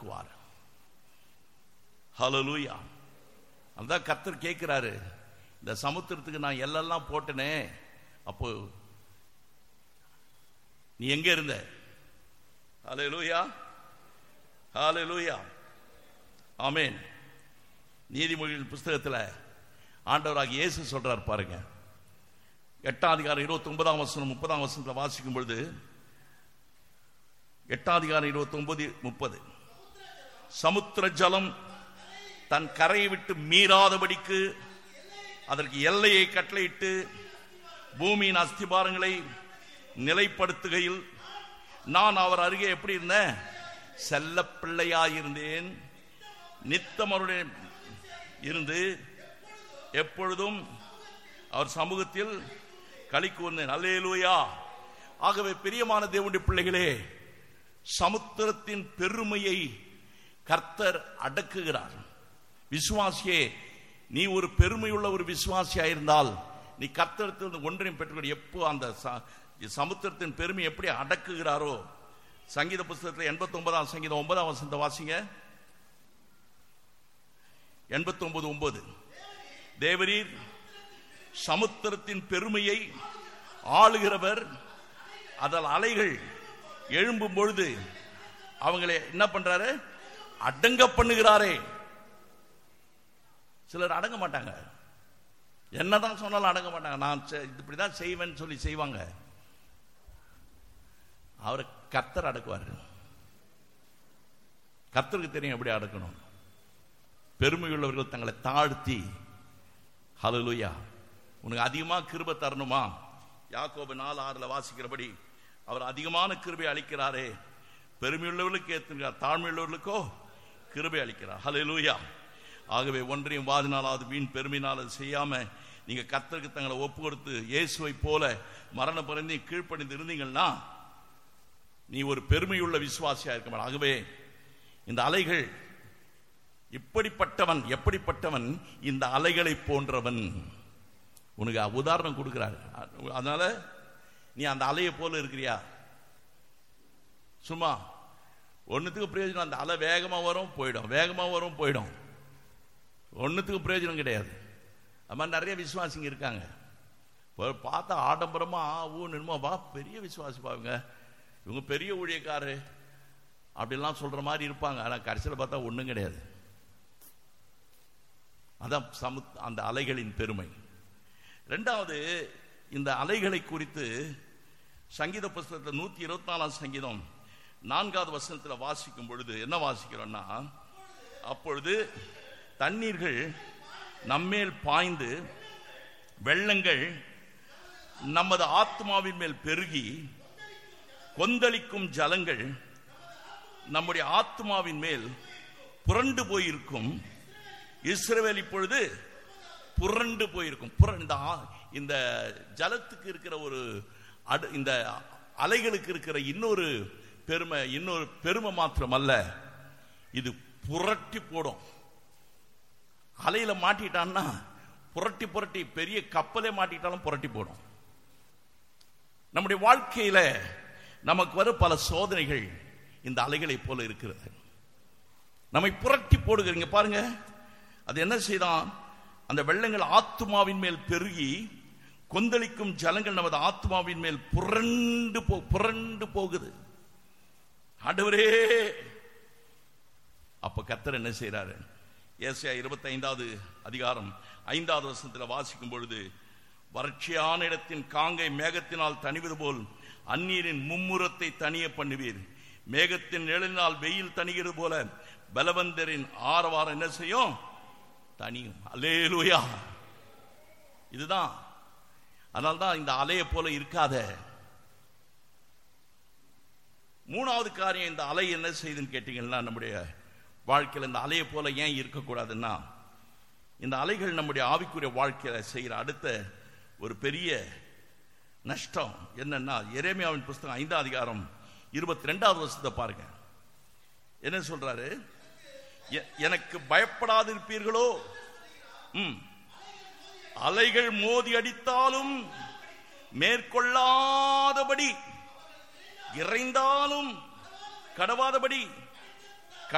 பலப்படுத்துவார் ஹalleluya அந்த கர்த்தர் கேட்கிறாரு இந்த சமுத்திரத்துக்கு நான் எல்லாம் போட்டனே அப்போ நீ எங்க இருந்த ஹalleluya ஹalleluya ஆமென் நீதிமொழிகள் புஸ்தகத்தில் ஆண்டவராக இயேசு சொல்றார் பாருங்க எட்டாம் அதிகாரம் இருபத்தி ஒன்பதாம் வசனம் முப்பதாம் வசனத்தில் வாசிக்கும் பொழுது எட்டாம் அதிகாரம் இருபத்தி ஒன்பது முப்பது சமுத்திர ஜலம் தன் கரையை விட்டு மீறாதபடிக்கு அதற்கு எல்லையை கட்டளையிட்டு பூமியின் அஸ்திபாரங்களை நிலைப்படுத்துகையில் நான் அவர் அருகே எப்படி இருந்தேன் செல்ல பிள்ளையாயிருந்தேன் நித்தம் அவருடைய இருந்து எப்பொழுதும் அவர் சமூகத்தில் களி கூர்ந்தேன் அல்லேலூயா ஆகவே பிரியமான தேவனுடைய பிள்ளைகளே சமுத்திரத்தின் பெருமையை கர்த்தர் அடக்குகிறார் விசுவாசியே நீ ஒரு பெருமையுள்ள ஒரு விசுவாசியா இருந்தால் நீ கர்த்தரத்திலிருந்து ஒன்றையும் பெற்றுக்கொள் எப்போ அந்த ச- சமுத்திரத்தின் பெருமை எப்படி அடக்குகிறாரோ சங்கீத புஸ்தகத்தில் எண்பத்தி ஒன்பதாம் சங்கீதம் ஒன்பதாம் வசந்த வாசிங்க எண்பத்தி ஒன்பது ஒன்பது தேவரீர் சமுத்திரத்தின் பெருமையை ஆளுகிறவர் அதில் அலைகள் எழும்பும் பொழுது அவங்களை என்ன பண்றாரு அடங்க பண்ணுகிறாரே சிலர் அடங்க மாட்டாங்க என்னதான் சொன்னாலும் அடங்க மாட்டாங்க நான் செ- இப்படிதான் செய்வேன்னு சொல்லி செய்வாங்க அவரை கர்த்தர் அடக்குவார் கர்த்தருக்கு தெரியும் எப்படி அடக்கணும் பெருமையுள்ளவர்கள் தங்களை தாழ்த்தி ஹalleluya உனக்கு அதிகமாக கிருபை தரணுமா யாக்கோபு நாலு ஆறுல வாசிக்கிறபடி அவர் அதிகமான கிருபை அளிக்கிறாரே பெருமையுள்ளவர்களுக்கு ஏற்றுகிறார் தாழ்மையுள்ளவர்களுக்கோ கிருபை அளிக்கிறார் ஹalleluya ஆகவே ஒன்றையும் வாதினாலாவது வீண் பெருமையினால் அது செய்யாம நீங்க கர்த்தருக்கு தங்களை ஒப்பு கொடுத்து இயேசுவை போல மரண பிறந்தி கீழ்ப்பணிந்து இருந்தீங்கன்னா நீ ஒரு பெருமையுள்ள விசுவாசியா இருக்க மாட்ட. ஆகவே இந்த அலைகள் இப்படிப்பட்டவன் எப்படிப்பட்டவன் இந்த அலைகளை போன்றவன் உனக்கு உதாரணம் கொடுக்கிறார் அதனால நீ அந்த அலையை போல இருக்கிறியா சும்மா ஒன்றுத்துக்கு பிரயோஜனம் அந்த அலை வேகமாக வரும் போயிடும் வேகமாக வரும் போயிடும் ஒன்றுத்துக்கு பிரயோஜனம் கிடையாது அது மாதிரி நிறைய விசுவாசிங்க இருக்காங்க இப்போ பார்த்தா ஆடம்பரமா ஆ ஊ நின்மா வா பெரிய விசுவாசி பாருங்க இவங்க பெரிய ஊழியக்காரு அப்படிலாம் சொல்ற மாதிரி இருப்பாங்க ஆனால் கடைசியில் பார்த்தா ஒன்றும் கிடையாது அதான் சமு அந்த அலைகளின் பெருமை ரெண்டாவது இந்த அலைகளை குறித்து சங்கீத புஸ்தகத்தில் நூத்தி இருபத்தி நாலாம் சங்கீதம் நான்காவது வசனத்தில் வாசிக்கும் பொழுது என்ன வாசிக்கிறோம்னா அப்பொழுது தண்ணீர்கள் நம்மேல் பாய்ந்து வெள்ளங்கள் நமது ஆத்மாவின் மேல் பெருகி கொந்தளிக்கும் ஜலங்கள் நம்முடைய ஆத்மாவின் மேல் புரண்டு போயிருக்கும் இஸ்ரவேல் இப்பொழுது புரண்டு போயிருக்கும் புர- இந்த ஆ- இந்த ஜலத்துக்கு இருக்கிற ஒரு அடு- இந்த அலைகளுக்கு இருக்கிற இன்னொரு பெருமை இன்னொரு பெருமை மாத்திரம் அல்ல இது புரட்டி போடும் அலையில மாட்டிட்டான்னா புரட்டி புரட்டி பெரிய கப்பலே மாட்டிட்டாலும் புரட்டி போடும் நம்முடைய வாழ்க்கையில நமக்கு வரும் பல சோதனைகள் இந்த அலைகளைப் போல இருக்கிறது நம்மை புரட்டி போடுகிறீங்க பாருங்க அது என்ன செய்தான் அந்த வெள்ளங்கள் ஆத்துமாவின் மேல் பெருகி கொந்தளிக்கும் ஜலங்கள் நமது ஆத்மாவின் மேல் புரண்டு போ புரண்டு போகுது ஆண்டவரே அப்ப கர்த்தர் என்ன செய்றாரு ஏசியா இருபத்தி ஐந்தாவது அதிகாரம் ஐந்தாவது வருஷத்தில் வாசிக்கும் பொழுது வறட்சியான இடத்தின் காங்கை மேகத்தினால் தணிவது போல் அந்நீரின் மும்முரத்தை தனிய பண்ணுவீர் மேகத்தின் நிழலினால் வெயில் தணிகிறது போல பலவந்தரின் ஆரவாரம் என்ன செய்யும் தனியும் அல்லேலூயா இதுதான் அதனால்தான் இந்த அலையை போல இருக்காத மூணாவது காரியம் இந்த அலை என்ன செய்யுதுன்னு கேட்டீங்கன்னா நம்முடைய வாழ்க்கையில் இந்த அலையை போல ஏன் இருக்கக்கூடாதுன்னா இந்த அலைகள் நம்முடைய ஆவிக்குரிய வாழ்க்கையில செய்கிற அடுத்த ஒரு பெரிய நஷ்டம் என்னன்னா எரேமியாவின் புஸ்தகம் ஐந்தாம் அதிகாரம் இருபத்தி ரெண்டாவது வருஷத்தை பாருங்க என்ன சொல்றாரு எ- எனக்கு பயப்படாதிருப்பீர்களோ ம் அலைகள் மோதி அடித்தாலும் மேற்கொள்ளாதபடி இறைந்தாலும் கடவாதபடி